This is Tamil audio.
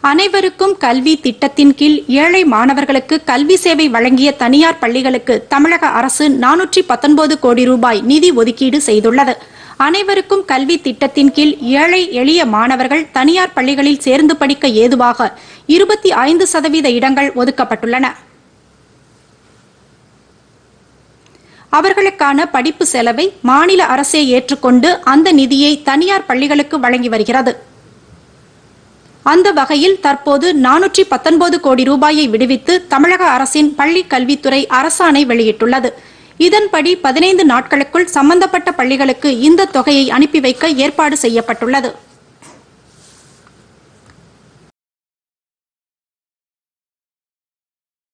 அனைவருக்கும் கல்வி திட்டத்தின் கீழ் ஏழை மாணவர்களுக்கு கல்வி சேவை வழங்கிய தனியார் பள்ளிகளுக்கு தமிழக அரசு நானூற்றி பத்தொன்பது கோடி ரூபாய் நிதி ஒதுக்கீடு செய்துள்ளது அனைவருக்கும் கல்வி திட்டத்தின் கீழ் ஏழை எளிய மாணவர்கள் தனியார் பள்ளிகளில் சேர்ந்து படிக்க ஏதுவாக இருபத்தி ஐந்து சதவீத இடங்கள் ஒதுக்கப்பட்டுள்ளன அவர்களுக்கான படிப்பு செலவை மாநில அரசே ஏற்றுக்கொண்டு அந்த நிதியை தனியார் பள்ளிகளுக்கு வழங்கி வருகிறது அந்த வகையில் தற்போது நானூற்றி பத்தொன்பது கோடி ரூபாயை விடுவித்து தமிழக அரசின் பள்ளி கல்வித்துறை அரசாணை வெளியிட்டுள்ளது இதன்படி பதினைந்து நாட்களுக்குள் சம்பந்தப்பட்ட பள்ளிகளுக்கு இந்த தொகையை அனுப்பி வைக்க ஏற்பாடு செய்யப்பட்டுள்ளது